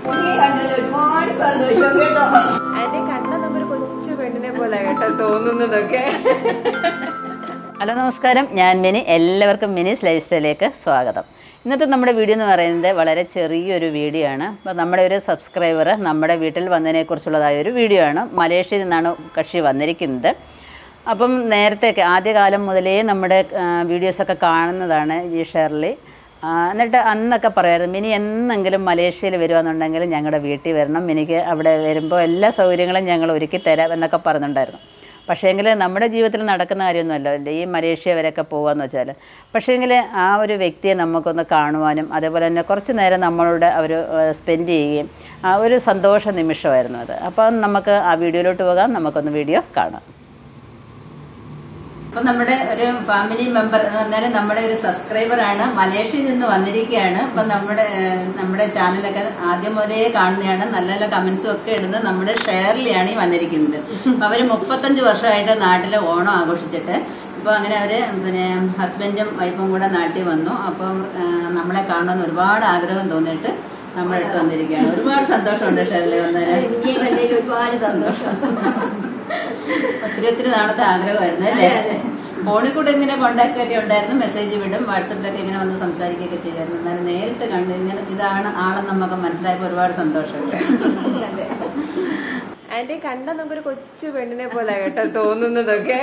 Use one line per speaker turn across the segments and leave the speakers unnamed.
നീ കണ്ടല്ലോ ഒരുപാട് സന്തോഷം കേട്ടോ
എന്റെ കണ്ട നമുക്കൊരു കൊച്ചു പെണ്ണിനെ പോലെ കേട്ടോ തോന്നുന്നതൊക്കെ
ഹലോ നമസ്കാരം ഞാൻ മിനി എല്ലാവർക്കും മിനിസ് ലൈഫ് സ്റ്റൈലിലേക്ക് സ്വാഗതം ഇന്നത്തെ നമ്മുടെ വീഡിയോ എന്ന് പറയുന്നത് വളരെ ചെറിയൊരു വീഡിയോ ആണ് അപ്പോൾ നമ്മുടെ ഒരു സബ്സ്ക്രൈബർ നമ്മുടെ വീട്ടിൽ വന്നതിനെക്കുറിച്ചുള്ളതായ ഒരു വീഡിയോ ആണ് മലേഷ്യയിൽ നിന്നാണ് കക്ഷി വന്നിരിക്കുന്നത് അപ്പം നേരത്തെയൊക്കെ ആദ്യകാലം മുതലേ നമ്മുടെ ആ, വീഡിയോസൊക്കെ കാണുന്നതാണ് ഈ ഷെർലി ആ, എന്നിട്ട് അന്നൊക്കെ പറയായിരുന്നു മിനി എന്നെങ്കിലും മലേഷ്യയിൽ വരുവാന്നുണ്ടെങ്കിൽ ഞങ്ങളുടെ വീട്ടിൽ വരണം മിനിക്ക് അവിടെ വരുമ്പോൾ എല്ലാ സൗകര്യങ്ങളും ഞങ്ങൾ ഒരുക്കി തരാം എന്നൊക്കെ പറയുന്നുണ്ടായിരുന്നു പക്ഷേങ്കിൽ നമ്മുടെ ജീവിതത്തിൽ നടക്കുന്ന കാര്യമൊന്നുമല്ല ഈ മലേഷ്യ വരെയൊക്കെ പോകാമെന്ന് വെച്ചാൽ പക്ഷേങ്കിൽ ആ ഒരു വ്യക്തിയെ നമുക്കൊന്ന് കാണുവാനും അതേപോലെ തന്നെ കുറച്ച് നേരം നമ്മളോട് അവർ സ്പെൻഡ് ചെയ്യുകയും ആ ഒരു സന്തോഷ നിമിഷമായിരുന്നു അത് അപ്പം നമുക്ക് ആ വീഡിയോയിലോട്ട് പോകാം നമുക്കൊന്ന് വീഡിയോ കാണാം അപ്പം നമ്മുടെ ഒരു ഫാമിലി മെമ്പർ എന്ന് പറഞ്ഞാൽ നമ്മുടെ ഒരു സബ്സ്ക്രൈബർ ആണ് മലേഷ്യയിൽ നിന്ന് വന്നിരിക്കുകയാണ് അപ്പം നമ്മുടെ ഏഹ്, നമ്മുടെ ചാനലൊക്കെ ആദ്യം മുതലേ കാണുന്നതാണ് നല്ല നല്ല കമന്റ്സും ഒക്കെ ഇടുന്നത് നമ്മുടെ ഷെയർലിയാണ് ഈ വന്നിരിക്കുന്നത് അപ്പം അവർ മുപ്പത്തഞ്ച് വർഷമായിട്ട് നാട്ടിലെ ഓണം ആഘോഷിച്ചിട്ട് ഇപ്പോൾ അങ്ങനെ അവര് പിന്നെ ഹസ്ബൻഡും വൈഫും കൂടെ നാട്ടിൽ വന്നു അപ്പം ഏഹ്, നമ്മളെ കാണണമെന്ന് ഒരുപാട് ആഗ്രഹം തോന്നിയിട്ട് നമ്മുടെ അടുത്ത് വന്നിരിക്കുകയാണ് ഒരുപാട് സന്തോഷമുണ്ട് ഷെയർലി വന്നതിന്
വിജയ കണ്ടതിൽ ഒരുപാട് സന്തോഷം
ഒത്തിരി ഒത്തിരി നാളത്തെ ആഗ്രഹമായിരുന്നു അല്ലേ
അതെ, അതെ.
ഫോണിൽ കൂടെ ഇങ്ങനെ കോണ്ടാക്ട് ഒക്കെ ഉണ്ടായിരുന്നു മെസ്സേജ് വിടും വാട്സപ്പിലൊക്കെ ഇങ്ങനെ വന്ന് സംസാരിക്കുകയൊക്കെ ചെയ്യുമായിരുന്നു എന്നാലും നേരിട്ട് കണ്ട് ഇങ്ങനെ ഇതാണ് ആളെന്ന് നമുക്ക് മനസ്സിലായപ്പോൾ ഒരുപാട് സന്തോഷമുണ്ട്
അതെ
എന്റെ കണ്ട നമുക്കൊരു കൊച്ചു പെണ്ണിനെ പോലെ കേട്ടോ തോന്നുന്നതൊക്കെ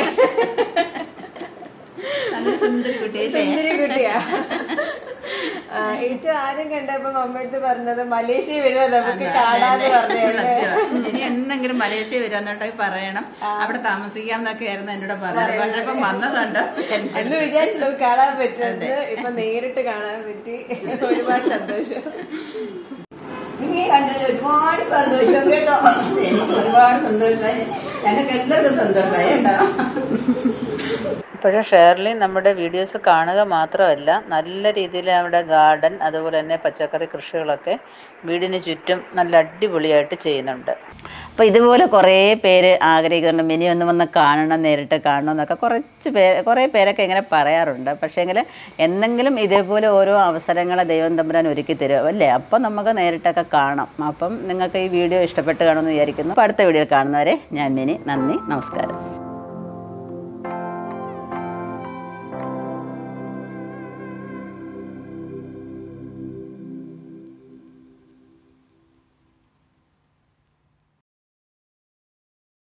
അങ്ങനെ സുന്ദരി കുട്ടിയല്ലേ
സുന്ദരി കുട്ടിയാ ആ, ഏറ്റവും ആദ്യം കണ്ടപ്പോ മമ്മടുത്ത് പറഞ്ഞത് മലേഷ്യ വരുമ്പോ നമുക്ക് കാണാന്ന് പറഞ്ഞല്ലേ
ഇനി എന്തെങ്കിലും മലേഷ്യ വരുമെന്നുണ്ടെങ്കിൽ പറയണം അവിടെ താമസിക്കാം എന്നൊക്കെ ആയിരുന്നു എന്നോട് പറഞ്ഞത് പക്ഷെ ഇപ്പം വന്നതുണ്ട്
എന്ന് വിചാരിച്ചില്ല കാണാൻ പറ്റുന്നത് ഇപ്പൊ നേരിട്ട് കാണാൻ പറ്റി ഒരുപാട് സന്തോഷം
നീ കണ്ടതിൽ ഒരുപാട് സന്തോഷം കേട്ടോ
എനിക്ക് ഒരുപാട് സന്തോഷമായി ഞങ്ങൾക്ക് എല്ലാവർക്കും സന്തോഷമായി കേട്ടോ ഇപ്പോഴും ഷെയർലി നമ്മുടെ വീഡിയോസ് കാണുക മാത്രമല്ല നല്ല രീതിയിൽ നമ്മുടെ ഗാർഡൻ അതുപോലെ തന്നെ പച്ചക്കറി കൃഷികളൊക്കെ വീടിന് ചുറ്റും നല്ല അടിപൊളിയായിട്ട് ചെയ്യുന്നുണ്ട് അപ്പോൾ ഇതുപോലെ കുറേ പേര് ആഗ്രഹിക്കുന്നുണ്ട് മിനി ഒന്ന് വന്ന് കാണണം നേരിട്ട് കാണണം എന്നൊക്കെ കുറച്ച് പേര് കുറേ പേരൊക്കെ ഇങ്ങനെ പറയാറുണ്ട് പക്ഷേങ്കിൽ എന്തെങ്കിലും ഇതേപോലെ ഓരോ അവസരങ്ങൾ ദൈവം തമ്പുരാൻ ഒരുക്കി തരും അല്ലേ അപ്പം നമുക്ക് നേരിട്ടൊക്കെ കാണാം അപ്പം നിങ്ങൾക്ക് ഈ വീഡിയോ ഇഷ്ടപ്പെട്ട് കാണുമെന്ന് വിചാരിക്കുന്നു അപ്പോൾ അടുത്ത വീഡിയോ കാണുന്നവരെ ഞാൻ മിനി നന്ദി നമസ്കാരം